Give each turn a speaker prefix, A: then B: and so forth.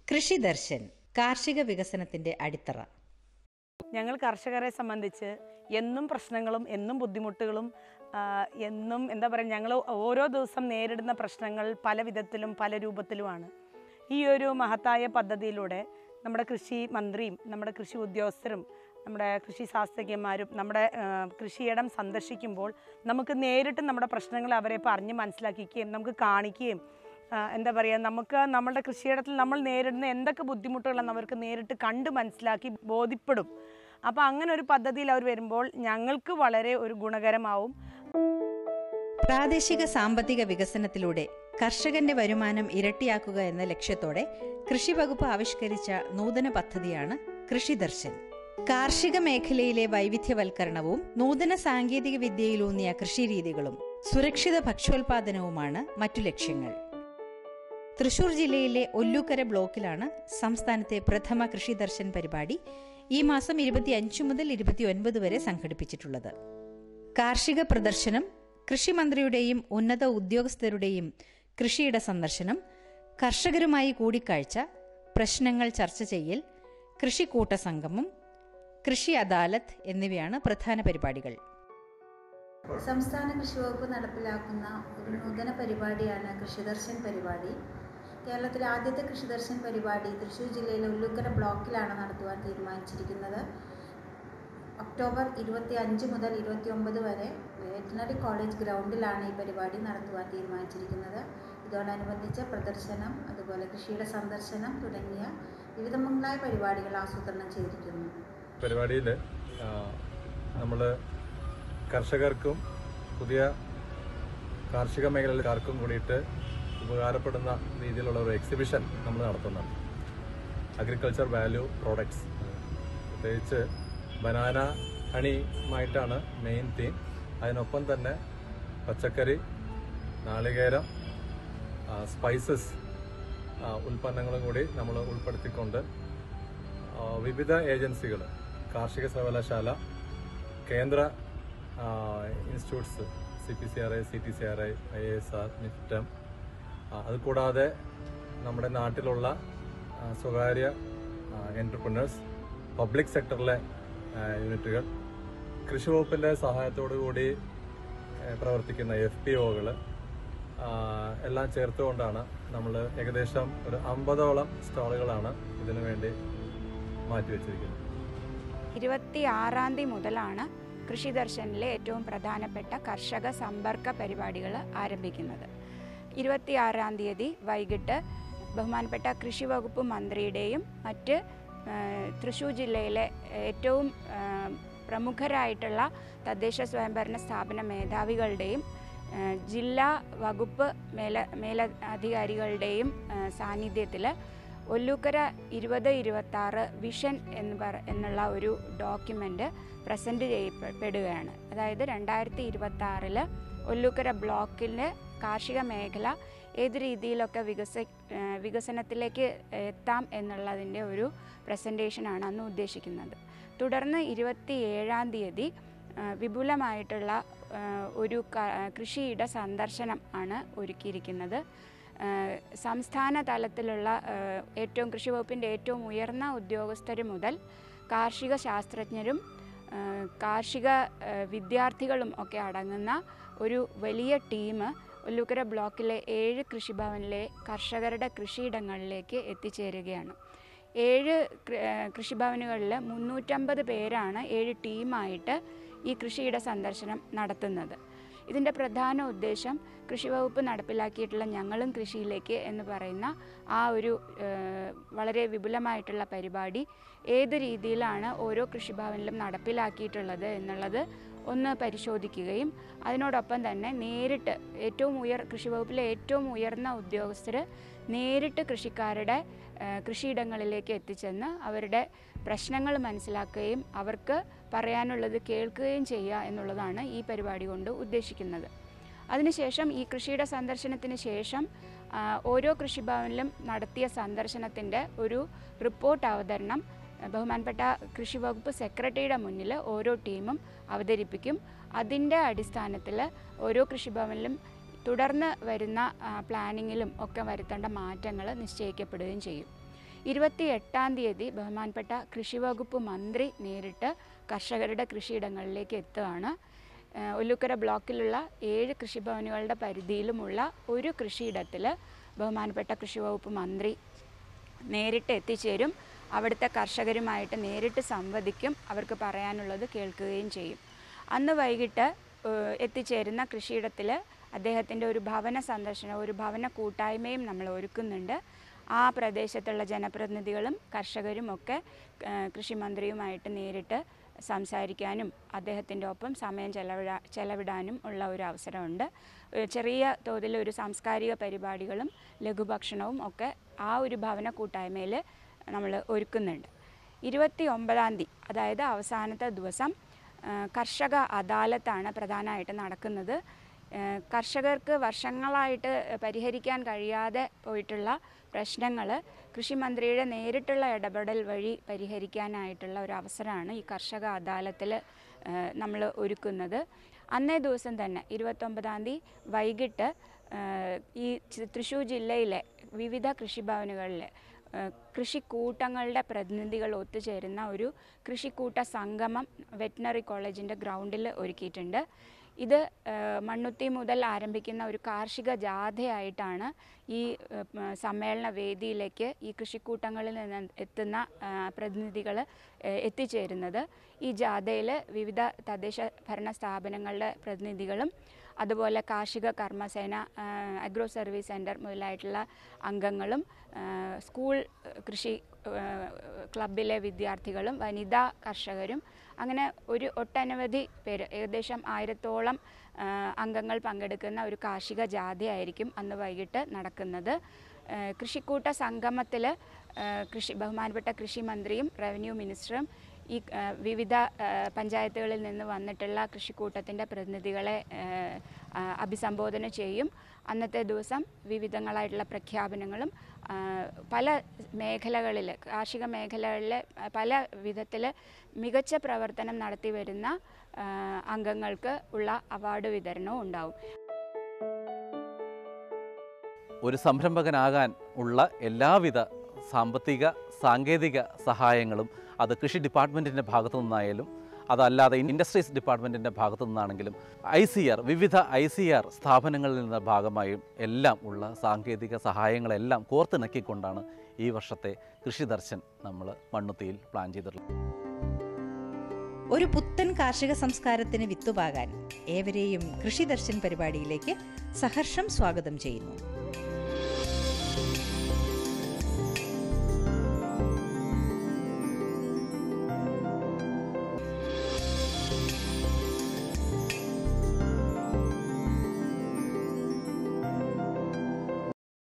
A: കൃഷി ദർശൻ കാർഷിക വികസനത്തിന്റെ അടിത്തറ
B: ഞങ്ങൾ കർഷകരെ സംബന്ധിച്ച് എന്നും പ്രശ്നങ്ങളും എന്നും ബുദ്ധിമുട്ടുകളും ആ, എന്നും എന്താ പറയുക ഞങ്ങൾ ഓരോ ദിവസം നേരിടുന്ന പ്രശ്നങ്ങൾ പല വിധത്തിലും പല രൂപത്തിലുമാണ് ഈ ഒരു മഹത്തായ പദ്ധതിയിലൂടെ നമ്മുടെ കൃഷി മന്ത്രിയും നമ്മുടെ കൃഷി ഉദ്യോഗസ്ഥരും നമ്മുടെ കൃഷി ശാസ്ത്രജ്ഞന്മാരും നമ്മുടെ ആ, കൃഷിയിടം സന്ദർശിക്കുമ്പോൾ നമുക്ക് നേരിട്ട് നമ്മുടെ പ്രശ്നങ്ങൾ അവരെ പറഞ്ഞ് മനസ്സിലാക്കിക്കുകയും നമുക്ക് കാണിക്കുകയും ആ, എന്താ പറയുക നമുക്ക് നമ്മളുടെ കൃഷിയിടത്തിൽ നമ്മൾ നേരിടുന്ന എന്തൊക്കെ ബുദ്ധിമുട്ടുകളെന്ന് അവർക്ക് നേരിട്ട് കണ്ട് മനസ്സിലാക്കി ബോധ്യപ്പെടും അപ്പോൾ അങ്ങനെ ഒരു പദ്ധതിയിൽ അവർ വരുമ്പോൾ ഞങ്ങൾക്ക് വളരെ ഒരു ഗുണകരമാവും
A: പ്രാദേശിക സാമ്പത്തിക വികസനത്തിലൂടെ കർഷകന്റെ വരുമാനം ഇരട്ടിയാക്കുക എന്ന ലക്ഷ്യത്തോടെ കൃഷി വകുപ്പ് ആവിഷ്കരിച്ച നൂതന പദ്ധതിയാണ് കൃഷി ദർശൻ കാർഷിക മേഖലയിലെ വൈവിധ്യവൽക്കരണവും നൂതന സാങ്കേതിക വിദ്യയിലൂന്നിയ കൃഷിരീതികളും സുരക്ഷിത ഭക്ഷ്യോൽപാദനവുമാണ് മറ്റു ലക്ഷ്യങ്ങൾ തൃശൂർ ജില്ലയിലെ ഒല്ലൂക്കര ബ്ലോക്കിലാണ് സംസ്ഥാനത്തെ പ്രഥമ കൃഷി ദർശൻ പരിപാടി ഈ മാസം ഇരുപത്തിയഞ്ച് മുതൽ ഇരുപത്തിയൊൻപത് വരെ സംഘടിപ്പിച്ചിട്ടുള്ളത് കാർഷിക പ്രദർശനം കൃഷിമന്ത്രിയുടെയും ഉന്നത ഉദ്യോഗസ്ഥരുടെയും കൃഷിയിട സന്ദർശനം കർഷകരുമായി കൂടിക്കാഴ്ച പ്രശ്നങ്ങൾ ചർച്ച ചെയ്യൽ കൃഷിക്കൂട്ട സംഗമം കൃഷി അദാലത്ത് എന്നിവയാണ് പ്രധാന പരിപാടികൾ
C: സംസ്ഥാന കൃഷി വകുപ്പ് നടപ്പിലാക്കുന്ന ഒരു നൂതന പരിപാടിയാണ് കൃഷിദർശൻ പരിപാടി കേരളത്തിലെ ആദ്യത്തെ കൃഷിദർശൻ പരിപാടി തൃശ്ശൂർ ജില്ലയിലെ ഉള്ളുക്കര ബ്ലോക്കിലാണ് നടത്തുവാൻ തീരുമാനിച്ചിരിക്കുന്നത് ഒക്ടോബർ ഇരുപത്തി അഞ്ച് മുതൽ ഇരുപത്തി ഒമ്പത് വരെ വെറ്റിനറി കോളേജ് ഗ്രൗണ്ടിലാണ് ഈ പരിപാടി നടത്തുവാൻ തീരുമാനിച്ചിരിക്കുന്നത് ഇതോടനുബന്ധിച്ച് പ്രദർശനം അതുപോലെ കൃഷിയുടെ സന്ദർശനം തുടങ്ങിയ വിവിധങ്ങളായ പരിപാടികൾ ആസൂത്രണം ചെയ്തിരിക്കുന്നു
D: പരിപാടിയിൽ നമ്മൾ കർഷകർക്കും പുതിയ കാർഷിക മേഖലക്കാർക്കും കൂടിയിട്ട് ഉപകാരപ്പെടുന്ന രീതിയിലുള്ള ഒരു എക്സിബിഷൻ നമ്മൾ നടത്തുന്നുണ്ട് അഗ്രികൾച്ചർ വാല്യൂ പ്രോഡക്ട്സ് പ്രത്യേകിച്ച് ബനാന ഹണിയുമായിട്ടാണ് മെയിൻ തീം അതിനൊപ്പം തന്നെ പച്ചക്കറി നാളികേരം സ്പൈസസ് ഉൽപ്പന്നങ്ങളും കൂടി നമ്മൾ ഉൾപ്പെടുത്തിക്കൊണ്ട് ആ, വിവിധ ഏജൻസികൾ കാർഷിക സർവകലാശാല കേന്ദ്ര institutes C P C R I C T C R I I S R NIFTEM അതുകൂടാതെ നമ്മുടെ നാട്ടിലുള്ള ആ, സ്വകാര്യ എൻ്റർപ്രണേഴ്സ് പബ്ലിക് സെക്ടറിലെ ആ, യൂണിറ്റുകൾ കൃഷി വകുപ്പിൻ്റെ സഹായത്തോടു കൂടി ഏ, പ്രവർത്തിക്കുന്ന എഫ് പി ഒകൾ എല്ലാം ചേർത്തുകൊണ്ടാണ് നമ്മൾ ഏകദേശം ഒരു അമ്പതോളം സ്റ്റാളുകളാണ് ഇതിനു വേണ്ടി മാറ്റിവെച്ചിരിക്കുന്നത്
E: ഇരുപത്തി ആറാം തീയതി മുതലാണ് കൃഷി ദർശനിലെ ഏറ്റവും പ്രധാനപ്പെട്ട കർഷക സമ്പർക്ക പരിപാടികൾ ആരംഭിക്കുന്നത് ഇരുപത്തി ആറാം തീയതി വൈകിട്ട് ബഹുമാനപ്പെട്ട കൃഷി വകുപ്പ് മന്ത്രിയുടെയും മറ്റ് ആ, തൃശ്ശൂർ ജില്ലയിലെ ഏറ്റവും ആ, പ്രമുഖരായിട്ടുള്ള തദ്ദേശ സ്വയംഭരണ സ്ഥാപന മേധാവികളുടെയും ആ, ജില്ലാ വകുപ്പ് മേല മേലധികാരികളുടെയും സാന്നിധ്യത്തിൽ ഒല്ലൂക്കര ഇരുപത് ഇരുപത്താറ് വിഷൻ എന്ന് പറ എന്നുള്ള ഒരു ഡോക്യുമെൻ്റ് പ്രസൻറ്റ് ചെയ്യപ്പെടുകയാണ് അതായത് രണ്ടായിരത്തി ഇരുപത്തി ആറിൽ ഒല്ലൂക്കര ബ്ലോക്കിലെ കാർഷിക മേഖല ഏത് രീതിയിലൊക്കെ വികസ ആ, വികസനത്തിലേക്ക് എത്താം എന്നുള്ളതിൻ്റെ ഒരു പ്രസൻറ്റേഷനാണ് അന്ന് ഉദ്ദേശിക്കുന്നത് തുടർന്ന് ഇരുപത്തി ഏഴാം തീയതി ആ, വിപുലമായിട്ടുള്ള ആ, ഒരു ക- കൃഷിയിട സന്ദർശനം ആണ് ഒരുക്കിയിരിക്കുന്നത് ഏഹ് സംസ്ഥാന തലത്തിലുള്ള ഏഹ് ഏറ്റവും കൃഷി വകുപ്പിൻ്റെ ഏറ്റവും ഉയർന്ന ഉദ്യോഗസ്ഥർ മുതൽ കാർഷിക ശാസ്ത്രജ്ഞരും ഏഹ് കാർഷിക ഏഹ് വിദ്യാർത്ഥികളും ഒക്കെ അടങ്ങുന്ന ഒരു വലിയ ടീം ഒല്ലൂക്കര ബ്ലോക്കിലെ ഏഴ് കൃഷിഭവനിലെ കർഷകരുടെ കൃഷിയിടങ്ങളിലേക്ക് എത്തിച്ചേരുകയാണ് ഏഴ് കൃ- ഏഹ് കൃഷിഭവനുകളിൽ മുന്നൂറ്റമ്പത് പേരാണ് ഏഴ് ടീമായിട്ട് ഈ കൃഷിയിട സന്ദർശനം നടത്തുന്നത് ഇതിൻ്റെ പ്രധാന ഉദ്ദേശം കൃഷി വകുപ്പ് നടപ്പിലാക്കിയിട്ടുള്ള ഞങ്ങളും കൃഷിയിലേക്ക് എന്ന് പറയുന്ന ആ ഒരു ഏഹ്, വളരെ വിപുലമായിട്ടുള്ള പരിപാടി ഏത് രീതിയിലാണ് ഓരോ കൃഷിഭവനിലും നടപ്പിലാക്കിയിട്ടുള്ളത് എന്നുള്ളത് ഒന്ന് പരിശോധിക്കുകയും അതിനോടൊപ്പം തന്നെ നേരിട്ട് ഏറ്റവും ഉയർ കൃഷി വകുപ്പിലെ ഏറ്റവും ഉയർന്ന ഉദ്യോഗസ്ഥർ നേരിട്ട് കൃഷിക്കാരുടെ ഏഹ്, കൃഷിയിടങ്ങളിലേക്ക് എത്തിച്ചെന്ന് അവരുടെ പ്രശ്നങ്ങൾ മനസ്സിലാക്കുകയും അവർക്ക് പറയാനുള്ളത് കേൾക്കുകയും ചെയ്യുക എന്നുള്ളതാണ് ഈ പരിപാടി കൊണ്ട് ഉദ്ദേശിക്കുന്നത് അതിനുശേഷം ഈ കൃഷിയുടെ സന്ദർശനത്തിന് ശേഷം ആ, ഓരോ കൃഷിഭവനിലും നടത്തിയ സന്ദർശനത്തിൻ്റെ ഒരു റിപ്പോർട്ട് അവതരണം ആ, ബഹുമാനപ്പെട്ട കൃഷി വകുപ്പ് സെക്രട്ടറിയുടെ മുന്നിൽ ഓരോ ടീമും അവതരിപ്പിക്കും അതിൻ്റെ അടിസ്ഥാനത്തിൽ ഓരോ കൃഷിഭവനിലും തുടർന്ന് വരുന്ന ആ, പ്ലാനിങ്ങിലും ഒക്കെ വരുത്തേണ്ട മാറ്റങ്ങൾ നിശ്ചയിക്കപ്പെടുകയും ചെയ്യും ഇരുപത്തി എട്ടാം തീയതി ബഹുമാനപ്പെട്ട കൃഷി വകുപ്പ് മന്ത്രി നേരിട്ട് കർഷകരുടെ കൃഷിയിടങ്ങളിലേക്ക് എത്തുകയാണ് ഏഹ് ഒല്ലുക്കര ബ്ലോക്കിലുള്ള ഏഴ് കൃഷിഭവനുകളുടെ പരിധിയിലുമുള്ള ഒരു കൃഷിയിടത്തിൽ ബഹുമാനപ്പെട്ട കൃഷി വകുപ്പ് മന്ത്രി നേരിട്ട് എത്തിച്ചേരും അവിടുത്തെ കർഷകരുമായിട്ട് നേരിട്ട് സംവദിക്കും അവർക്ക് പറയാനുള്ളത് കേൾക്കുകയും ചെയ്യും അന്ന് വൈകിട്ട് ഏഹ്, എത്തിച്ചേരുന്ന കൃഷിയിടത്തിൽ അദ്ദേഹത്തിൻ്റെ ഒരു ഭവന സന്ദർശനം ഒരു ഭവന കൂട്ടായ്മയും നമ്മൾ ഒരുക്കുന്നുണ്ട് ആ പ്രദേശത്തുള്ള ജനപ്രതിനിധികളും കർഷകരും ഒക്കെ ഏഹ്, കൃഷിമന്ത്രിയുമായിട്ട് നേരിട്ട് സംസാരിക്കാനും അദ്ദേഹത്തിൻ്റെ ഒപ്പം സമയം ചെലവിടാ ചെലവിടാനും ഉള്ള ഒരു അവസരമുണ്ട് ഏഹ് ചെറിയ തോതിൽ ഒരു സാംസ്കാരിക പരിപാടികളും ലഘുഭക്ഷണവും ഒക്കെ ആ ഒരു ഭവന കൂട്ടായ്മയിൽ നമ്മൾ ഒരുക്കുന്നുണ്ട് ഇരുപത്തി ഒമ്പതാം തീയതി അതായത് അവസാനത്തെ ദിവസം ആ, കർഷക അദാലത്താണ് പ്രധാനമായിട്ട് നടക്കുന്നത് ആ, കർഷകർക്ക് വർഷങ്ങളായിട്ട് പരിഹരിക്കാൻ കഴിയാതെ പോയിട്ടുള്ള പ്രശ്നങ്ങൾ കൃഷിമന്ത്രിയുടെ നേരിട്ടുള്ള ഇടപെടൽ വഴി പരിഹരിക്കാനായിട്ടുള്ള ഒരു അവസരമാണ് ഈ കർഷക അദാലത്തിൽ നമ്മൾ ഒരുക്കുന്നത് അന്നേ ദിവസം തന്നെ ഇരുപത്തൊമ്പതാം തീയതി വൈകിട്ട് ആ, ഈ ചി- തൃശ്ശൂർ ജില്ലയിലെ വിവിധ കൃഷിഭവനുകളിൽ കൃഷിക്കൂട്ടങ്ങളുടെ പ്രതിനിധികൾ ഒത്തുചേരുന്ന ഒരു കൃഷിക്കൂട്ട സംഗമം വെറ്റിനറി കോളേജിൻ്റെ ഗ്രൗണ്ടിൽ ഒരുക്കിയിട്ടുണ്ട് ഇത് ആ, മണ്ണുത്തി മുതൽ ആരംഭിക്കുന്ന ഒരു കാർഷിക ജാഥയായിട്ടാണ് ഈ സമ്മേളന വേദിയിലേക്ക് ഈ കൃഷിക്കൂട്ടങ്ങളിൽ നിന്ന് എത്തുന്ന പ്രതിനിധികൾ എത്തിച്ചേരുന്നത് ഈ ജാഥയിൽ വിവിധ തദ്ദേശ ഭരണ സ്ഥാപനങ്ങളുടെ പ്രതിനിധികളും അതുപോലെ കാർഷിക കർമ്മസേന ആ, അഗ്രോ സർവീസ് സെൻറ്റർ മുതലായിട്ടുള്ള അംഗങ്ങളും ആ, സ്കൂൾ ആ, കൃഷി ആ, ക്ലബിലെ വിദ്യാർത്ഥികളും വനിതാ കർഷകരും അങ്ങനെ ഒരു ഒട്ടനവധി പേര് ഏകദേശം ആയിരത്തോളം ആ, അംഗങ്ങൾ പങ്കെടുക്കുന്ന ഒരു കാർഷിക ജാഥയായിരിക്കും അന്ന് വൈകിട്ട് നടക്കുന്നത് ആ, കൃഷിക്കൂട്ട സംഗമത്തിൽ കൃഷി ബഹുമാനപ്പെട്ട കൃഷി മന്ത്രിയും റവന്യൂ മിനിസ്റ്ററും ഈ ആ, വിവിധ ആ, പഞ്ചായത്തുകളിൽ നിന്ന് വന്നിട്ടുള്ള കൃഷിക്കൂട്ടത്തിൻ്റെ പ്രതിനിധികളെ ആ, ആ, അഭിസംബോധന ചെയ്യും അന്നത്തെ ദിവസം വിവിധങ്ങളായിട്ടുള്ള പ്രഖ്യാപനങ്ങളും ആ, പല മേഖലകളിൽ കാർഷിക മേഖലകളിൽ പല വിധത്തിൽ മികച്ച പ്രവർത്തനം നടത്തി വരുന്ന ആ, അംഗങ്ങൾക്ക് ഉള്ള അവാർഡ് വിതരണവും ഉണ്ടാവും
F: ഒരു സംരംഭകനാകാൻ ഉള്ള എല്ലാവിധ സാമ്പത്തിക സാങ്കേതിക സഹായങ്ങളും അത് കൃഷി ഡിപ്പാർട്ട്മെൻറ്റിൻ്റെ ഭാഗത്തു നിന്നായാലും അതല്ലാതെ ഇൻഡസ്ട്രീസ് ഡിപ്പാർട്ട്മെൻറ്റിൻ്റെ ഭാഗത്തു നിന്നാണെങ്കിലും ഐ സി ആർ വിവിധ ഐ സി ആർ സ്ഥാപനങ്ങളിൽ നിന്ന് ഭാഗമായും എല്ലാം ഉള്ള സാങ്കേതിക സഹായങ്ങളെല്ലാം കോർത്തിണക്കിക്കൊണ്ടാണ് ഈ വർഷത്തെ കൃഷി ദർശൻ നമ്മൾ മണ്ണുത്തിയിൽ പ്ലാൻ ചെയ്തിട്ടുള്ളത്
A: ഒരു പുത്തൻ കാർഷിക സംസ്കാരത്തിന് വിത്തുപാകാൻ ഏവരെയും കൃഷി ദർശൻ പരിപാടിയിലേക്ക് സഹർഷം സ്വാഗതം ചെയ്യുന്നു